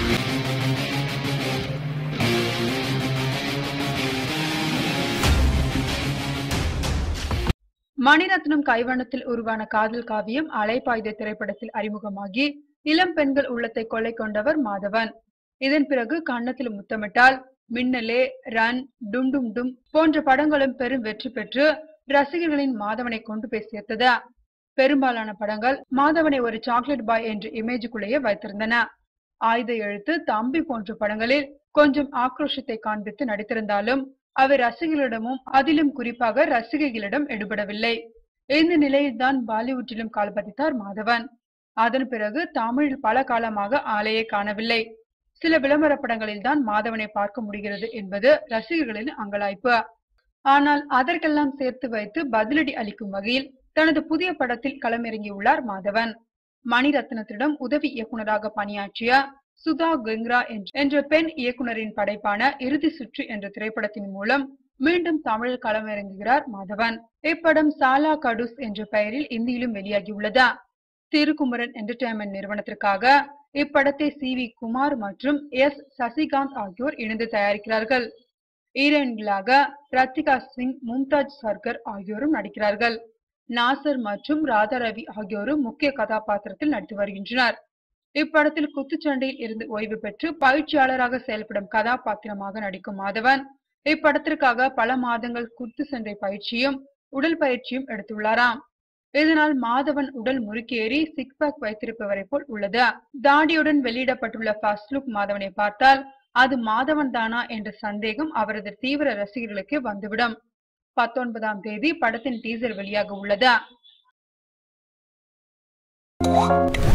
மணிரத்னம் கைவண்ணத்தில் உருவான காதல் காவியம் அலைப்பாய்த திரைப்படத்தில் அறிமுகமாகி இளம் பெண்கள் உள்ளத்தை கொள்ளை கொண்டவர் மாதவன் இதன் பிறகு கன்னத்தில் முத்தமிட்டால் மின்னலே ரன் டும் டும் டும் போன்ற படங்களும் பெரும் வெற்றி பெற்று ரசிகர்களின் மாதவனை கொண்டு போய் சேர்த்தது பெரும்பாலான படங்கள் மாதவனை ஒரு சாக்லேட் பாய் என்ற இமேஜுக்குள்ளேயே வைத்திருந்தன ஆயுத எழுத்து தம்பி போன்ற படங்களில் கொஞ்சம் ஆக்ரோஷத்தை காண்பித்து நடித்திருந்தாலும் அவர் ரசிகர்களிடமும் அதிலும் குறிப்பாக ரசிகைகளிடம் எடுபடவில்லை இந்த நிலையில்தான் பாலிவுட்டிலும் கால் பதித்தார் மாதவன் அதன் பிறகு தமிழில் பல காலமாக ஆளையே காணவில்லை சில விளம்பர படங்களில் தான் மாதவனை பார்க்க முடிகிறது என்பது ரசிகர்களின் அங்கலாய்ப்பு ஆனால் அதற்கெல்லாம் சேர்த்து வைத்து பதிலடி அளிக்கும் வகையில் தனது புதிய படத்தில் களமிறங்கியுள்ளார் மாதவன் மணிரத்னத்திடம் உதவி இயக்குனராக பணியாற்றிய சுதா கெங்ரா என்ற பெண் இயக்குனரின் படைப்பான இறுதி சுற்று என்ற திரைப்படத்தின் மூலம் மீண்டும் தமிழில் களமிறங்குகிறார் மாதவன் இப்படம் சாலா கடூஸ் என்ற பெயரில் இந்தியிலும் வெளியாகியுள்ளது திருக்குமரன் என்டர்டைன்மெண்ட் நிறுவனத்திற்காக இப்படத்தை சி வி குமார் மற்றும் எஸ் சசிகாந்த் ஆகியோர் இணைந்து தயாரிக்கிறார்கள் ஹீரோயின்களாக ரத்திகா சிங் மும்தாஜ் சர்கர் ஆகியோரும் நடிக்கிறார்கள் நாசர் மற்றும் ராதா ரவி ஆகியோரும் முக்கிய கதாபாத்திரத்தில் நடித்து வருகின்றனர் இப்படத்தில் குத்துச்சண்டையில் இருந்து ஓய்வு பெற்று பயிற்சியாளராக செயல்படும் கதாபாத்திரமாக நடிக்கும் மாதவன் இப்படத்திற்காக பல மாதங்கள் குத்து சண்டை பயிற்சியும் உடல் பயிற்சியும் எடுத்துள்ளாராம் இதனால் மாதவன் உடல் முறுக்கேறி சிக்ஸ் பேக் வைத்திருப்பவரை போல் உள்ளது தாடியுடன் வெளியிடப்பட்டுள்ள ஃபர்ஸ்ட் லுக் மாதவனை பார்த்தால் அது மாதவன் தானா என்ற சந்தேகம் அவரது தீவிர ரசிகர்களுக்கு வந்துவிடும் பத்தொன்பதாம் தேதி படத்தின் டீசர் வெளியாக உள்ளது